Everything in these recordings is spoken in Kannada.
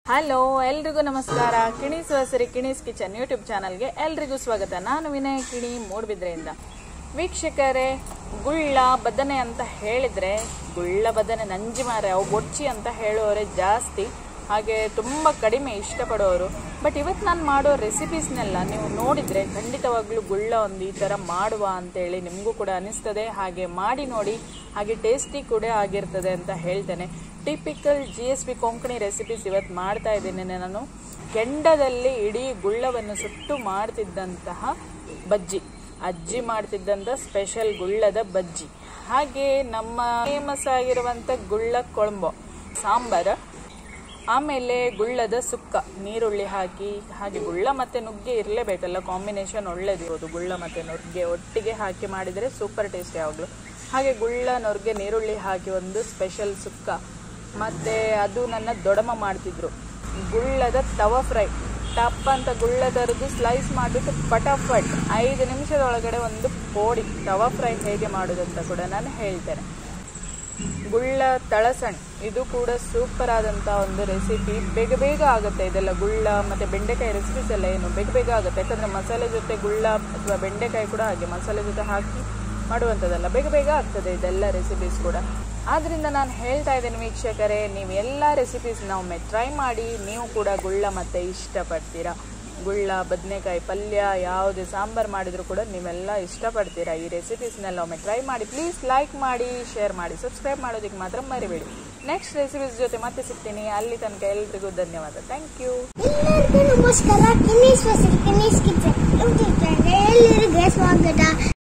ಹಲೋ ಎಲ್ರಿಗೂ ನಮಸ್ಕಾರ ಕಿಣೀಸ್ ವಸರಿ ಕಿಣೀಸ್ ಕಿಚನ್ ಯೂಟ್ಯೂಬ್ ಚಾನಲ್ಗೆ ಎಲ್ರಿಗೂ ಸ್ವಾಗತ ನಾನು ವಿನಯ್ ಕಿಣಿ ಮೂಡ್ಬಿದ್ರೆಯಿಂದ ವೀಕ್ಷಕರೇ ಗುಳ್ಳ ಬದನೆ ಅಂತ ಹೇಳಿದ್ರೆ ಗುಳ್ಳ ಬದನೆ ನಂಜಿ ಮಾರೆ ಅವು ಬೊಚ್ಚಿ ಅಂತ ಹೇಳುವವರೇ ಜಾಸ್ತಿ ಹಾಗೆ ತುಂಬ ಕಡಿಮೆ ಇಷ್ಟಪಡೋರು ಬಟ್ ಇವತ್ತು ನಾನು ಮಾಡೋ ರೆಸಿಪೀಸ್ನೆಲ್ಲ ನೀವು ನೋಡಿದರೆ ಖಂಡಿತವಾಗ್ಲೂ ಗುಳ್ಳ ಒಂದು ಈ ಥರ ಮಾಡುವ ಅಂತೇಳಿ ನಿಮಗೂ ಕೂಡ ಅನಿಸ್ತದೆ ಹಾಗೆ ಮಾಡಿ ನೋಡಿ ಹಾಗೆ ಟೇಸ್ಟಿ ಕೂಡ ಆಗಿರ್ತದೆ ಅಂತ ಹೇಳ್ತೇನೆ typical G S B Konkani recipes ಇವತ್ತು ಮಾಡ್ತಾ ಇದ್ದೇನೆ ನಾನು ಕೆಂಡದಲ್ಲಿ ಇಡೀ ಗುಳ್ಳವನ್ನು ಸುಟ್ಟು ಮಾಡ್ತಿದ್ದಂತಹ ಬಜ್ಜಿ ಅಜ್ಜಿ ಮಾಡ್ತಿದ್ದಂಥ ಸ್ಪೆಷಲ್ ಗುಳ್ಳದ ಬಜ್ಜಿ ಹಾಗೆ ನಮ್ಮ ಫೇಮಸ್ ಆಗಿರುವಂಥ ಗುಳ್ಳ ಕೊಳಂಬು ಸಾಂಬಾರು ಆಮೇಲೆ ಗುಳ್ಳದ ಸುಕ್ಕ ನೀರುಳ್ಳಿ ಹಾಕಿ ಹಾಗೆ ಗುಳ್ಳ ಮತ್ತು ನುಗ್ಗೆ ಇರಲೇಬೇಕಲ್ಲ ಕಾಂಬಿನೇಷನ್ ಒಳ್ಳೇದಿರೋದು ಗುಳ್ಳ ಮತ್ತು ನುಗ್ಗೆ ಒಟ್ಟಿಗೆ ಹಾಕಿ ಮಾಡಿದರೆ ಸೂಪರ್ ಟೇಸ್ಟಿ ಯಾವಾಗಲೂ ಹಾಗೆ ಗುಳ್ಳ ನೊರ್ಗೆ ನೀರುಳ್ಳಿ ಹಾಕಿ ಒಂದು ಸ್ಪೆಷಲ್ ಸುಕ್ಕ ಮತ್ತು ಅದು ನನ್ನ ದೊಡಮ ಮಾಡ್ತಿದ್ರು ಗುಳ್ಳದ ತವ ಫ್ರೈ ಟಪ್ ಅಂತ ಗುಳ್ಳದರದ್ದು ಸ್ಲೈಸ್ ಮಾಡಿಬಿಟ್ಟು ಪಟಾಫಟ್ ಐದು ನಿಮಿಷದ ಒಳಗಡೆ ಒಂದು ಪೋಡಿ ತವ ಫ್ರೈ ಹೇಗೆ ಮಾಡೋದಂತ ಕೂಡ ನಾನು ಹೇಳ್ತೇನೆ ಗುಳ್ಳ ತಳಸಣ್ ಇದು ಕೂಡ ಸೂಪರ್ ಆದಂಥ ಒಂದು ರೆಸಿಪಿ ಬೇಗ ಬೇಗ ಆಗುತ್ತೆ ಇದೆಲ್ಲ ಗುಳ್ಳ ಮತ್ತು ಬೆಂಡೆಕಾಯಿ ರೆಸಿಪೀಸ್ ಎಲ್ಲ ಏನು ಬೇಗ ಬೇಗ ಆಗುತ್ತೆ ಯಾಕಂದರೆ ಮಸಾಲೆ ಜೊತೆ ಗುಳ್ಳ ಅಥವಾ ಬೆಂಡೆಕಾಯಿ ಕೂಡ ಹಾಗೆ ಮಸಾಲೆ ಜೊತೆ ಹಾಕಿ ಮಾಡುವಂಥದ್ದಲ್ಲ ಬೇಗ ಬೇಗ ಆಗ್ತದೆ ಇದೆಲ್ಲ ರೆಸಿಪೀಸ್ ಕೂಡ ಆದ್ದರಿಂದ ನಾನು ಹೇಳ್ತಾ ಇದ್ದೇನೆ ವೀಕ್ಷಕರೇ ನೀವು ಎಲ್ಲ ರೆಸಿಪೀಸ್ನ ಒಮ್ಮೆ ಟ್ರೈ ಮಾಡಿ ನೀವು ಕೂಡ ಗುಳ್ಳ ಮತ್ತು ಇಷ್ಟಪಡ್ತೀರಾ ಗುಳ್ಳ ಬದನೆಕಾಯಿ ಪಲ್ಯ ಯಾವುದೇ ಸಾಂಬಾರು ಮಾಡಿದರೂ ಕೂಡ ನೀವೆಲ್ಲ ಇಷ್ಟಪಡ್ತೀರಾ ಈ ರೆಸಿಪೀಸ್ನೆಲ್ಲ ಒಮ್ಮೆ ಟ್ರೈ ಮಾಡಿ ಪ್ಲೀಸ್ ಲೈಕ್ ಮಾಡಿ ಶೇರ್ ಮಾಡಿ ಸಬ್ಸ್ಕ್ರೈಬ್ ಮಾಡೋದಕ್ಕೆ ಮಾತ್ರ ಮರಿಬೇಡಿ ನೆಕ್ಸ್ಟ್ ರೆಸಿಪೀಸ್ ಜೊತೆ ಮತ್ತೆ ಸಿಗ್ತೀನಿ ಅಲ್ಲಿ ತನಕ ಎಲ್ರಿಗೂ ಧನ್ಯವಾದ ಥ್ಯಾಂಕ್ ಯು ಎಲ್ಲರಿಗೂ ನಮಸ್ಕಾರ ಕಿನ್ನೀಸ್ ವಸತಿ ಕಿನ್ನೀಸ್ ಕಿಚನ್ ಯೂಟ್ಯೂಬ್ ಚಾನಲ್ ಎಲ್ಲರಿಗೂ ಸ್ವಾಗತ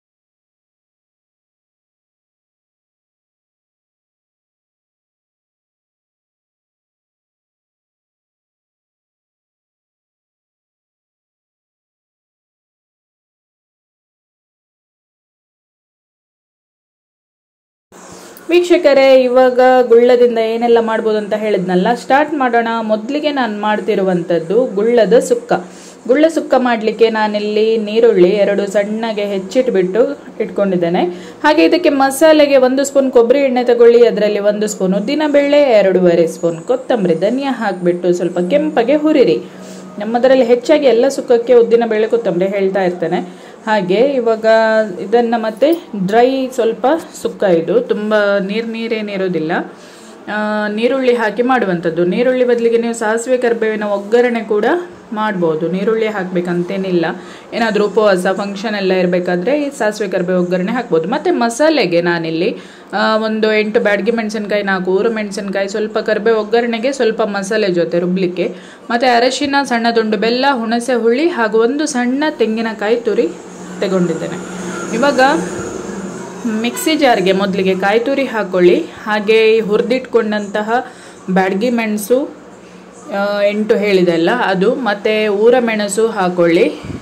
ವೀಕ್ಷಕರೇ ಇವಾಗ ಗುಳ್ಳದಿಂದ ಏನೆಲ್ಲ ಮಾಡ್ಬೋದು ಅಂತ ಹೇಳಿದ್ನಲ್ಲ ಸ್ಟಾರ್ಟ್ ಮಾಡೋಣ ಮೊದಲಿಗೆ ನಾನು ಮಾಡ್ತಿರುವಂಥದ್ದು ಗುಳ್ಳದ ಸುಕ್ಕ ಗುಳ್ಳ ಸುಕ್ಕ ಮಾಡಲಿಕ್ಕೆ ನಾನಿಲ್ಲಿ ನೀರುಳ್ಳಿ ಎರಡು ಸಣ್ಣಗೆ ಹೆಚ್ಚಿಟ್ಬಿಟ್ಟು ಇಟ್ಕೊಂಡಿದ್ದೇನೆ ಹಾಗೆ ಇದಕ್ಕೆ ಮಸಾಲೆಗೆ ಒಂದು ಸ್ಪೂನ್ ಕೊಬ್ಬರಿ ಎಣ್ಣೆ ತಗೊಳ್ಳಿ ಅದರಲ್ಲಿ ಒಂದು ಸ್ಪೂನ್ ಉದ್ದಿನಬೇಳೆ ಎರಡೂವರೆ ಸ್ಪೂನ್ ಕೊತ್ತಂಬರಿ ಧನಿಯಾ ಹಾಕಿಬಿಟ್ಟು ಸ್ವಲ್ಪ ಕೆಂಪಗೆ ಹುರಿರಿ ನಮ್ಮದರಲ್ಲಿ ಹೆಚ್ಚಾಗಿ ಎಲ್ಲ ಸುಕ್ಕಕ್ಕೆ ಉದ್ದಿನ ಬೇಳೆ ಕೊತ್ತಂಬರಿ ಹೇಳ್ತಾ ಇರ್ತೇನೆ ಹಾಗೆ ಇವಾಗ ಇದನ್ನು ಮತ್ತೆ ಡ್ರೈ ಸ್ವಲ್ಪ ಸುಕ್ಕ ಇದು ತುಂಬ ನೀರು ನೀರೇನಿರೋದಿಲ್ಲ ಆ, ನೀರುಳ್ಳಿ ಹಾಕಿ ಮಾಡುವಂಥದ್ದು ನೀರುಳ್ಳಿ ಬದಲಿಗೆ ನೀವು ಸಾಸಿವೆ ಕರಿಬೇವಿನ ಒಗ್ಗರಣೆ ಕೂಡ ಮಾಡ್ಬೋದು ನೀರುಳ್ಳಿ ಹಾಕಬೇಕಂತೇನಿಲ್ಲ ಏನಾದರೂ ಉಪವಾಸ ಫಂಕ್ಷನ್ ಎಲ್ಲ ಇರಬೇಕಾದ್ರೆ ಈ ಸಾಸಿವೆ ಕರಿಬೇವು ಒಗ್ಗರಣೆ ಹಾಕ್ಬೋದು ಮತ್ತು ಮಸಾಲೆಗೆ ನಾನಿಲ್ಲಿ ಆ, ಒಂದು ಎಂಟು ಬ್ಯಾಡ್ಗೆ ಮೆಣಸಿನ್ಕಾಯಿ ನಾಲ್ಕು ಊರು ಮೆಣಸಿನ್ಕಾಯಿ ಸ್ವಲ್ಪ ಕರಿಬೇವು ಒಗ್ಗರಣೆಗೆ ಸ್ವಲ್ಪ ಮಸಾಲೆ ಜೊತೆ ರುಬ್ಲಿಕ್ಕೆ ಮತ್ತು ಅರಶಿನ ಸಣ್ಣ ತುಂಡು ಬೆಲ್ಲ ಹುಣಸೆ ಹುಳಿ ಹಾಗೂ ಒಂದು ಸಣ್ಣ ತೆಂಗಿನಕಾಯಿ ತುರಿ ತಗೊಂಡಿದ್ದೇನೆ ಇವಾಗ ಮಿಕ್ಸಿ ಜಾರ್ಗೆ ಮೊದಲಿಗೆ ಕಾಯಿ ತುರಿ ಹಾಕ್ಕೊಳ್ಳಿ ಹಾಗೆ ಈ ಹುರಿದಿಟ್ಕೊಂಡಂತಹ ಬ್ಯಾಡ್ಗಿ ಮೆಣಸು ಆ, ಎಂಟು ಹೇಳಿದೆಲ್ಲ ಅದು ಮತ್ತು ಊರ ಮೆಣಸು ಹಾಕ್ಕೊಳ್ಳಿ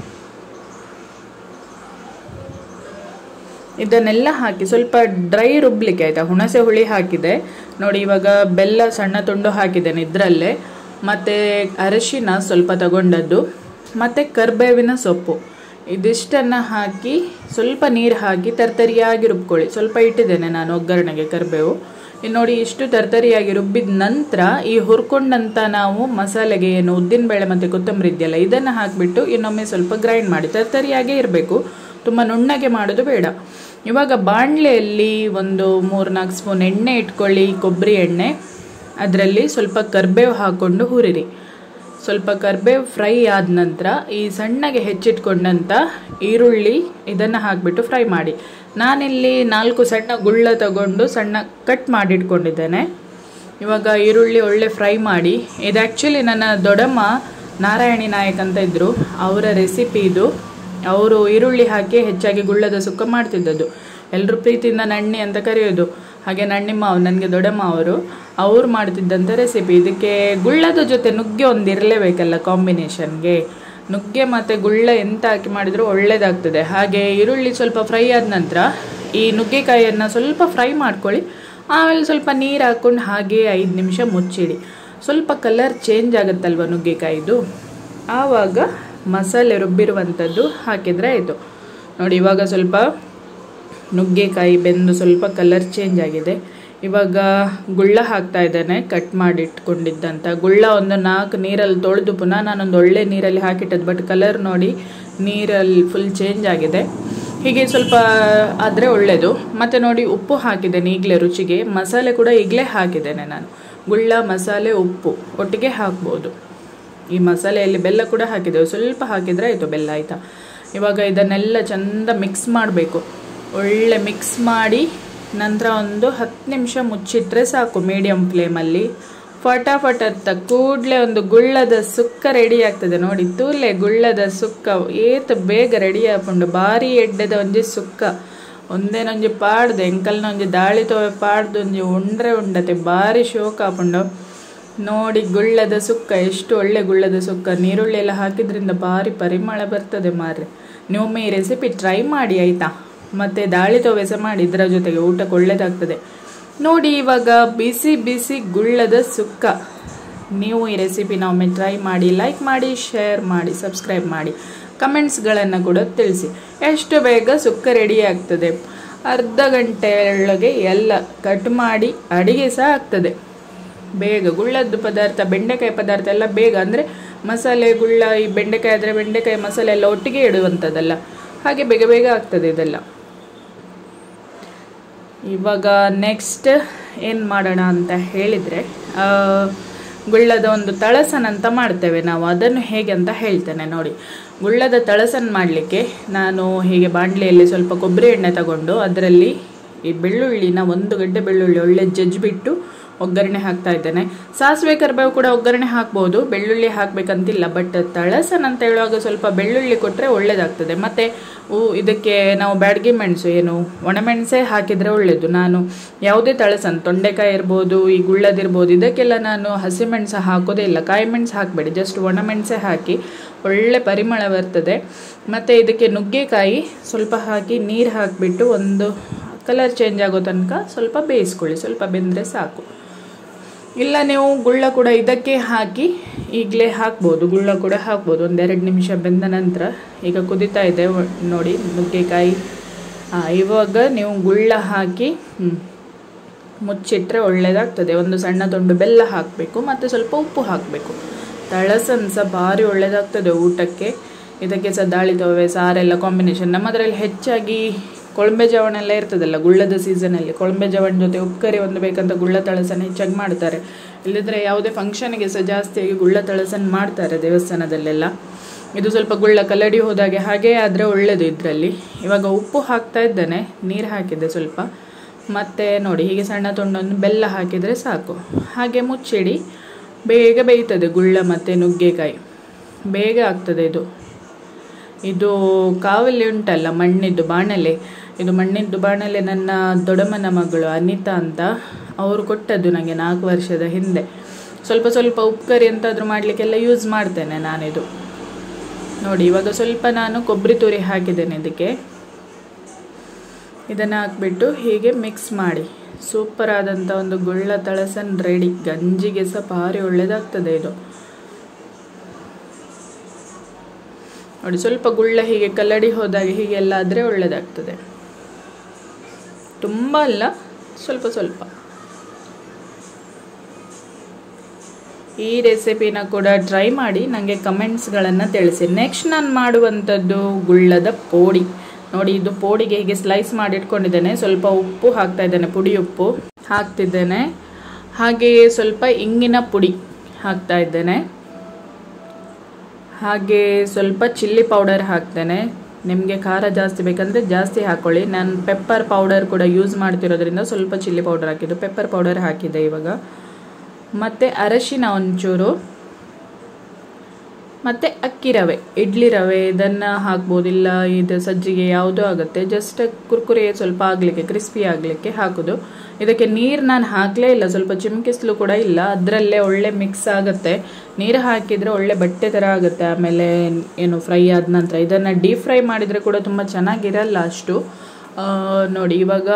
ಇದನ್ನೆಲ್ಲ ಹಾಕಿ ಸ್ವಲ್ಪ ಡ್ರೈ ರುಬ್ಲಿಕ್ಕೆ ಆಯಿತಾ ಹುಣಸೆ ಹುಳಿ ಹಾಕಿದೆ ನೋಡಿ ಇವಾಗ ಬೆಲ್ಲ ಸಣ್ಣ ತುಂಡು ಹಾಕಿದ್ದೇನೆ ಇದರಲ್ಲೇ ಮತ್ತು ಅರಶಿನ ಸ್ವಲ್ಪ ತಗೊಂಡದ್ದು ಮತ್ತು ಕರ್ಬೇವಿನ ಸೊಪ್ಪು ಇದಿಷ್ಟನ್ನು ಹಾಕಿ ಸ್ವಲ್ಪ ನೀರು ಹಾಕಿ ತರ್ತರಿಯಾಗಿ ರುಬ್ಕೊಳ್ಳಿ ಸ್ವಲ್ಪ ಇಟ್ಟಿದ್ದೇನೆ ನಾನು ಒಗ್ಗರಣೆಗೆ ಕರಿಬೇವು ಇನ್ನು ನೋಡಿ ಇಷ್ಟು ತರ್ತರಿಯಾಗಿ ರುಬ್ಬಿದ ನಂತರ ಈ ಹುರ್ಕೊಂಡಂತ ನಾವು ಮಸಾಲೆಗೆ ಏನು ಉದ್ದಿನಬೇಳೆ ಮತ್ತು ಕೊತ್ತಂಬರಿ ಇದೆಯಲ್ಲ ಇದನ್ನು ಹಾಕಿಬಿಟ್ಟು ಇನ್ನೊಮ್ಮೆ ಸ್ವಲ್ಪ ಗ್ರೈಂಡ್ ಮಾಡಿ ತರ್ತರಿಯಾಗೇ ಇರಬೇಕು ತುಂಬ ನುಣ್ಣಗೆ ಮಾಡೋದು ಬೇಡ ಇವಾಗ ಬಾಣಲೆಯಲ್ಲಿ ಒಂದು ಮೂರು ನಾಲ್ಕು ಸ್ಪೂನ್ ಎಣ್ಣೆ ಇಟ್ಕೊಳ್ಳಿ ಕೊಬ್ಬರಿ ಎಣ್ಣೆ ಅದರಲ್ಲಿ ಸ್ವಲ್ಪ ಕರ್ಬೇವು ಹಾಕ್ಕೊಂಡು ಹುರಿರಿ ಸ್ವಲ್ಪ ಕರ್ಬೇವು ಫ್ರೈ ಆದ ನಂತರ ಈ ಸಣ್ಣಗೆ ಹೆಚ್ಚಿಟ್ಕೊಂಡಂಥ ಈರುಳ್ಳಿ ಇದನ್ನು ಹಾಕಿಬಿಟ್ಟು ಫ್ರೈ ಮಾಡಿ ನಾನಿಲ್ಲಿ ನಾಲ್ಕು ಸಣ್ಣ ಗುಳ್ಳ ತಗೊಂಡು ಸಣ್ಣ ಕಟ್ ಮಾಡಿಟ್ಕೊಂಡಿದ್ದೇನೆ ಇವಾಗ ಈರುಳ್ಳಿ ಒಳ್ಳೆ ಫ್ರೈ ಮಾಡಿ ಇದು ಆ್ಯಕ್ಚುಲಿ ನನ್ನ ದೊಡ್ಡಮ್ಮ ನಾರಾಯಣಿ ನಾಯಕ್ ಅಂತ ಇದ್ದರು ಅವರ ರೆಸಿಪಿ ಇದು ಅವರು ಈರುಳ್ಳಿ ಹಾಕಿ ಹೆಚ್ಚಾಗಿ ಗುಳ್ಳದ ಸುಕ್ಕ ಮಾಡ್ತಿದ್ದದ್ದು ಎಲ್ಲರೂ ಪ್ರೀತಿಯಿಂದ ನಣ್ಣಿ ಅಂತ ಕರೆಯೋದು ಹಾಗೆ ನಣ್ಣಿಮ್ಮ ಅವ್ರು ನನಗೆ ದೊಡ್ಡಮ್ಮ ಅವರು ಅವ್ರು ಮಾಡ್ತಿದ್ದಂಥ ರೆಸಿಪಿ ಇದಕ್ಕೆ ಗುಳ್ಳದ ಜೊತೆ ನುಗ್ಗೆ ಒಂದು ಇರಲೇಬೇಕಲ್ಲ ಕಾಂಬಿನೇಷನ್ಗೆ ನುಗ್ಗೆ ಮತ್ತು ಗುಳ್ಳ ಎಂತ ಹಾಕಿ ಮಾಡಿದರೂ ಒಳ್ಳೇದಾಗ್ತದೆ ಹಾಗೆ ಈರುಳ್ಳಿ ಸ್ವಲ್ಪ ಫ್ರೈ ಆದ ನಂತರ ಈ ನುಗ್ಗೆಕಾಯಿಯನ್ನು ಸ್ವಲ್ಪ ಫ್ರೈ ಮಾಡ್ಕೊಳ್ಳಿ ಆಮೇಲೆ ಸ್ವಲ್ಪ ನೀರು ಹಾಕ್ಕೊಂಡು ಹಾಗೆ ಐದು ನಿಮಿಷ ಮುಚ್ಚಿಡಿ ಸ್ವಲ್ಪ ಕಲರ್ ಚೇಂಜ್ ಆಗುತ್ತಲ್ವ ನುಗ್ಗೆಕಾಯಿದು ಆವಾಗ ಮಸಾಲೆ ರುಬ್ಬಿರುವಂಥದ್ದು ಹಾಕಿದರೆ ಆಯಿತು ನೋಡಿ ಇವಾಗ ಸ್ವಲ್ಪ ನುಗ್ಗೆಕಾಯಿ ಬೆಂದು ಸ್ವಲ್ಪ ಕಲರ್ ಚೇಂಜ್ ಆಗಿದೆ ಇವಾಗ ಗುಳ್ಳ ಹಾಕ್ತಾ ಇದ್ದೇನೆ ಕಟ್ ಮಾಡಿ ಇಟ್ಕೊಂಡಿದ್ದಂಥ ಗುಳ್ಳ ಒಂದು ನಾಲ್ಕು ನೀರಲ್ಲಿ ತೊಳೆದು ಪುನಃ ನಾನೊಂದು ಒಳ್ಳೆ ನೀರಲ್ಲಿ ಹಾಕಿಟ್ಟದ್ದು ಬಟ್ ಕಲರ್ ನೋಡಿ ನೀರಲ್ಲಿ ಫುಲ್ ಚೇಂಜ್ ಆಗಿದೆ ಹೀಗೆ ಸ್ವಲ್ಪ ಆದರೆ ಒಳ್ಳೆಯದು ಮತ್ತು ನೋಡಿ ಉಪ್ಪು ಹಾಕಿದ್ದೇನೆ ಈಗಲೇ ರುಚಿಗೆ ಮಸಾಲೆ ಕೂಡ ಈಗಲೇ ಹಾಕಿದ್ದೇನೆ ನಾನು ಗುಳ್ಳ ಮಸಾಲೆ ಉಪ್ಪು ಒಟ್ಟಿಗೆ ಹಾಕ್ಬೋದು ಈ ಮಸಾಲೆಯಲ್ಲಿ ಬೆಲ್ಲ ಕೂಡ ಹಾಕಿದ್ದೇವೆ ಸ್ವಲ್ಪ ಹಾಕಿದರೆ ಆಯಿತು ಬೆಲ್ಲ ಆಯಿತಾ ಇವಾಗ ಇದನ್ನೆಲ್ಲ ಚಂದ ಮಿಕ್ಸ್ ಮಾಡಬೇಕು ಒಳ್ಳೆ ಮಿಕ್ಸ್ ಮಾಡಿ ನಂತರ ಒಂದು ಹತ್ತು ನಿಮಿಷ ಮುಚ್ಚಿಟ್ರೆ ಸಾಕು ಮೀಡಿಯಮ್ ಫ್ಲೇಮಲ್ಲಿ ಫಟಾಫಟ್ ಅಂತ ಕೂಡಲೇ ಒಂದು ಗುಳ್ಳದ ಸುಕ್ಕ ರೆಡಿ ಆಗ್ತದೆ ನೋಡಿ ತೂಲೆ ಗುಳ್ಳದ ಸುಕ್ಕ ಏತ್ ಬೇಗ ರೆಡಿ ಆಪುಂಡು ಭಾರಿ ಎಡ್ಡೆದ ಒಂಜಿ ಸುಕ್ಕ ಒಂದೇನೊಂಜಿ ಪಾಡ್ದು ಎಂಕಲ್ನ ಒಂಜಿ ದಾಳಿ ತೋವೆ ಪಾಡ್ದು ಒಂಜಿ ಉಂಡ್ರೆ ಉಂಡತೆ ಭಾರಿ ಶೋಕ ಆಪುಂಡು ನೋಡಿ ಗುಳ್ಳದ ಸುಕ್ಕ ಎಷ್ಟು ಒಳ್ಳೆ ಗುಳ್ಳದ ಸುಕ್ಕ ನೀರುಳ್ಳಿ ಎಲ್ಲ ಹಾಕಿದ್ರಿಂದ ಭಾರಿ ಪರಿಮಳ ಬರ್ತದೆ ಮಾರ್ರೆ ನೀವೊಮ್ಮೆ ಈ ರೆಸಿಪಿ ಟ್ರೈ ಮಾಡಿ ಆಯ್ತಾ ಮತ್ತೆ ದಾಳಿ ತೋವೆ ಸಹ ಮಾಡಿ ಇದರ ಜೊತೆಗೆ ಊಟಕ್ಕೆ ಒಳ್ಳೇದಾಗ್ತದೆ ನೋಡಿ ಇವಾಗ ಬಿಸಿ ಬಿಸಿ ಗುಳ್ಳದ ಸುಕ್ಕ ನೀವು ಈ ರೆಸಿಪಿನ ಒಮ್ಮೆ ಟ್ರೈ ಮಾಡಿ ಲೈಕ್ ಮಾಡಿ ಶೇರ್ ಮಾಡಿ ಸಬ್ಸ್ಕ್ರೈಬ್ ಮಾಡಿ ಕಮೆಂಟ್ಸ್ಗಳನ್ನು ಕೂಡ ತಿಳಿಸಿ ಎಷ್ಟು ಬೇಗ ಸುಕ್ಕ ರೆಡಿ ಆಗ್ತದೆ ಅರ್ಧ ಗಂಟೆಯೊಳಗೆ ಎಲ್ಲ ಕಟ್ ಮಾಡಿ ಅಡಿಗೆ ಸಹ ಆಗ್ತದೆ ಬೇಗ ಗುಳ್ಳದ್ದು ಪದಾರ್ಥ ಬೆಂಡೆಕಾಯಿ ಪದಾರ್ಥ ಎಲ್ಲ ಬೇಗ ಅಂದರೆ ಮಸಾಲೆ ಗುಳ್ಳ ಈ ಬೆಂಡೆಕಾಯಿ ಆದರೆ ಬೆಂಡೆಕಾಯಿ ಮಸಾಲೆ ಎಲ್ಲ ಒಟ್ಟಿಗೆ ಇಡುವಂಥದ್ದಲ್ಲ ಹಾಗೆ ಬೇಗ ಬೇಗ ಆಗ್ತದೆ ಇದೆಲ್ಲ ಇವಾಗ ನೆಕ್ಸ್ಟ್ ಏನು ಮಾಡೋಣ ಅಂತ ಹೇಳಿದರೆ ಗುಳ್ಳದ ಒಂದು ತಳಸನ್ ಅಂತ ಮಾಡ್ತೇವೆ ನಾವು ಅದನ್ನು ಹೇಗೆ ಅಂತ ಹೇಳ್ತೇನೆ ನೋಡಿ ಗುಳ್ಳದ ತಳಸನ್ ಮಾಡಲಿಕ್ಕೆ ನಾನು ಹೀಗೆ ಬಾಣಲೆಯಲ್ಲಿ ಸ್ವಲ್ಪ ಕೊಬ್ಬರಿ ಎಣ್ಣೆ ತಗೊಂಡು ಅದರಲ್ಲಿ ಈ ಬೆಳ್ಳುಳ್ಳಿನ ಒಂದು ಗಡ್ಡೆ ಬೆಳ್ಳುಳ್ಳಿ ಒಳ್ಳೆ ಜಜ್ಜಿಬಿಟ್ಟು ಒಗ್ಗರಣೆ ಹಾಕ್ತಾ ಇದ್ದೇನೆ ಸಾಸಿವೆ ಕರಿಬೇವು ಕೂಡ ಒಗ್ಗರಣೆ ಹಾಕ್ಬೋದು ಬೆಳ್ಳುಳ್ಳಿ ಹಾಕ್ಬೇಕಂತಿಲ್ಲ ಬಟ್ ತಳಸನ್ ಅಂತ ಹೇಳುವಾಗ ಸ್ವಲ್ಪ ಬೆಳ್ಳುಳ್ಳಿ ಕೊಟ್ಟರೆ ಒಳ್ಳೇದಾಗ್ತದೆ ಮತ್ತು ಇದಕ್ಕೆ ನಾವು ಬ್ಯಾಡಗಿ ಮೆಣಸು ಏನು ಒಣಮೆಣಸೇ ಹಾಕಿದರೆ ಒಳ್ಳೆಯದು ನಾನು ಯಾವುದೇ ತಳಸನ್ ತೊಂಡೆಕಾಯಿ ಇರ್ಬೋದು ಈ ಗುಳ್ಳದಿರ್ಬೋದು ಇದಕ್ಕೆಲ್ಲ ನಾನು ಹಸಿಮೆಣಸು ಹಾಕೋದೇ ಇಲ್ಲ ಕಾಯಿ ಮೆಣಸು ಹಾಕಬೇಡಿ ಜಸ್ಟ್ ಒಣಮೆಣಸೇ ಹಾಕಿ ಒಳ್ಳೆ ಪರಿಮಳ ಬರ್ತದೆ ಮತ್ತು ಇದಕ್ಕೆ ನುಗ್ಗೆಕಾಯಿ ಸ್ವಲ್ಪ ಹಾಕಿ ನೀರು ಹಾಕಿಬಿಟ್ಟು ಒಂದು ಕಲರ್ ಚೇಂಜ್ ಆಗೋ ತನಕ ಸ್ವಲ್ಪ ಬೇಯಿಸ್ಕೊಳ್ಳಿ ಸ್ವಲ್ಪ ಬೆಂದರೆ ಸಾಕು ಇಲ್ಲ ನೀವು ಗುಳ್ಳ ಕೂಡ ಇದಕ್ಕೆ ಹಾಕಿ ಈಗಲೇ ಹಾಕ್ಬೋದು ಗುಳ್ಳ ಕೂಡ ಹಾಕ್ಬೋದು ಒಂದೆರಡು ನಿಮಿಷ ಬೆಂದ ನಂತರ ಈಗ ಕುದೀತಾ ಇದೆ ಒ- ನೋಡಿ ನುಗ್ಗೆಕಾಯಿ ಆ, ಇವಾಗ ನೀವು ಗುಳ್ಳ ಹಾಕಿ ಹ್ಮ್, ಮುಚ್ಚಿಟ್ರೆ ಒಳ್ಳೆಯದಾಗ್ತದೆ ಒಂದು ಸಣ್ಣ ತುಂಡು ಬೆಲ್ಲ ಹಾಕಬೇಕು ಮತ್ತು ಸ್ವಲ್ಪ ಉಪ್ಪು ಹಾಕಬೇಕು ತಳಸನ್ ಸಹ ಭಾರಿ ಒಳ್ಳೆಯದಾಗ್ತದೆ ಊಟಕ್ಕೆ ಇದಕ್ಕೆ ಸಹ ದಾಳಿ ತವೆ ಸಾರೆಲ್ಲ ಕಾಂಬಿನೇಷನ್ ನಮ್ಮದ್ರಲ್ಲಿ ಹೆಚ್ಚಾಗಿ ಕೊಳಂಬೆ ಜವಣ ಎಲ್ಲ ಇರ್ತದಲ್ಲ ಗುಳ್ಳದ ಸೀಸನಲ್ಲಿ ಕೊಳಂಬೆ ಜವಣ ಜೊತೆ ಉಪ್ಕರಿ ಒಂದು ಬೇಕಂತ ಗುಳ್ಳ ತಳಸನ್ ಹೆಚ್ಚಾಗಿ ಮಾಡ್ತಾರೆ ಇಲ್ಲದ್ರೆ ಯಾವುದೇ ಫಂಕ್ಷನ್ಗೆ ಸಹ ಜಾಸ್ತಿಯಾಗಿ ಗುಳ್ಳ ತಳಸನ್ ಮಾಡ್ತಾರೆ ದೇವಸ್ಥಾನದಲ್ಲೆಲ್ಲ ಇದು ಸ್ವಲ್ಪ ಗುಳ್ಳ ಕಲ್ಲಡಿ ಹೋದಾಗೆ ಹಾಗೆ ಆದರೆ ಒಳ್ಳೆಯದು ಇದರಲ್ಲಿ ಇವಾಗ ಉಪ್ಪು ಹಾಕ್ತಾ ಇದ್ದೇನೆ ನೀರು ಹಾಕಿದ್ದೆ ಸ್ವಲ್ಪ ಮತ್ತು ನೋಡಿ ಹೀಗೆ ಸಣ್ಣ ತುಂಡೊಂದು ಬೆಲ್ಲ ಹಾಕಿದರೆ ಸಾಕು ಹಾಗೆ ಮುಚ್ಚಿಡಿ ಬೇಗ ಬೇಯ್ತದೆ ಗುಳ್ಳ ಮತ್ತು ನುಗ್ಗೆಕಾಯಿ ಬೇಗ ಆಗ್ತದೆ ಇದು ಇದು ಕಾವಲಿ ಉಂಟಲ್ಲ ಮಣ್ಣಿದ್ದು ಬಾಣಲೆ ಇದು ಮಣ್ಣಿದ್ದು ಬಾಣಲೆ ನನ್ನ ದೊಡ್ಡಮ್ಮನ ಮಗಳು ಅನಿತಾ ಅಂತ ಅವರು ಕೊಟ್ಟದ್ದು ನನಗೆ ನಾಲ್ಕು ವರ್ಷದ ಹಿಂದೆ ಸ್ವಲ್ಪ ಸ್ವಲ್ಪ ಉಪ್ಕರಿ ಎಂತಾದರೂ ಮಾಡಲಿಕ್ಕೆಲ್ಲ ಯೂಸ್ ಮಾಡ್ತೇನೆ ನಾನಿದು ನೋಡಿ ಇವಾಗ ಸ್ವಲ್ಪ ನಾನು ಕೊಬ್ಬರಿ ತುರಿ ಹಾಕಿದ್ದೇನೆ ಇದಕ್ಕೆ ಇದನ್ನು ಹಾಕ್ಬಿಟ್ಟು ಹೀಗೆ ಮಿಕ್ಸ್ ಮಾಡಿ ಸೂಪರ್ ಆದಂಥ ಒಂದು ಗುಳ್ಳ ತಳಸನ್ ರೆಡಿ ಗಂಜಿಗೆ ಸಹ ಭಾರಿ ಒಳ್ಳೆಯದಾಗ್ತದೆ ಇದು ನೋಡಿ ಸ್ವಲ್ಪ ಗುಳ್ಳ ಹೀಗೆ ಕಲ್ಲಡಿ ಹೋದಾಗ ಹೀಗೆಲ್ಲ ಆದರೆ ಒಳ್ಳೆಯದಾಗ್ತದೆ ತುಂಬ ಅಲ್ಲ ಸ್ವಲ್ಪ ಸ್ವಲ್ಪ ಈ ರೆಸಿಪಿನ ಕೂಡ ಟ್ರೈ ಮಾಡಿ ನನಗೆ ಕಮೆಂಟ್ಸ್ಗಳನ್ನು ತಿಳಿಸಿ ನೆಕ್ಸ್ಟ್ ನಾನು ಮಾಡುವಂಥದ್ದು ಗುಳ್ಳದ ಪೋಡಿ ನೋಡಿ ಇದು ಪೋಡಿಗೆ ಹೀಗೆ ಸ್ಲೈಸ್ ಮಾಡಿ ಇಟ್ಕೊಂಡಿದ್ದೇನೆ ಸ್ವಲ್ಪ ಉಪ್ಪು ಹಾಕ್ತಾ ಇದ್ದೇನೆ ಪುಡಿ ಉಪ್ಪು ಹಾಕ್ತಿದ್ದೇನೆ ಹಾಗೆಯೇ ಸ್ವಲ್ಪ ಇಂಗಿನ ಪುಡಿ ಹಾಕ್ತಾ ಇದ್ದೇನೆ ಹಾಗೆ ಸ್ವಲ್ಪ ಚಿಲ್ಲಿ ಪೌಡರ್ ಹಾಕ್ತೇನೆ ನಿಮಗೆ ಖಾರ ಜಾಸ್ತಿ ಬೇಕಂದರೆ ಜಾಸ್ತಿ ಹಾಕ್ಕೊಳ್ಳಿ ನಾನು ಪೆಪ್ಪರ್ ಪೌಡರ್ ಕೂಡ ಯೂಸ್ ಮಾಡ್ತಿರೋದ್ರಿಂದ ಸ್ವಲ್ಪ ಚಿಲ್ಲಿ ಪೌಡರ್ ಹಾಕಿದ್ದು ಪೆಪ್ಪರ್ ಪೌಡರ್ ಹಾಕಿದ್ದೆ ಇವಾಗ ಮತ್ತು ಅರಶಿನ ಒಂಚೂರು ಮತ್ತು ಅಕ್ಕಿ ರವೆ ಇಡ್ಲಿ ರವೆ ಇದನ್ನು ಹಾಕ್ಬೋದಿಲ್ಲ ಇದು ಸಜ್ಜಿಗೆ ಯಾವುದೂ ಆಗುತ್ತೆ ಜಸ್ಟ್ ಕುರ್ಕುರೆ ಸ್ವಲ್ಪ ಆಗಲಿಕ್ಕೆ ಕ್ರಿಸ್ಪಿ ಆಗಲಿಕ್ಕೆ ಹಾಕೋದು ಇದಕ್ಕೆ ನೀರು ನಾನು ಹಾಕಲೇ ಇಲ್ಲ ಸ್ವಲ್ಪ ಚಿಮ್ಕಿಸ್ಲು ಕೂಡ ಇಲ್ಲ ಅದರಲ್ಲೇ ಒಳ್ಳೆ ಮಿಕ್ಸ್ ಆಗುತ್ತೆ ನೀರು ಹಾಕಿದರೆ ಒಳ್ಳೆ ಬಟ್ಟೆ ಥರ ಆಗುತ್ತೆ ಆಮೇಲೆ ಏನು ಫ್ರೈ ಆದ ನಂತರ ಇದನ್ನು ಡೀಪ್ ಫ್ರೈ ಮಾಡಿದರೆ ಕೂಡ ತುಂಬ ಚೆನ್ನಾಗಿರಲ್ಲ ಅಷ್ಟು ಆ, ನೋಡಿ ಇವಾಗ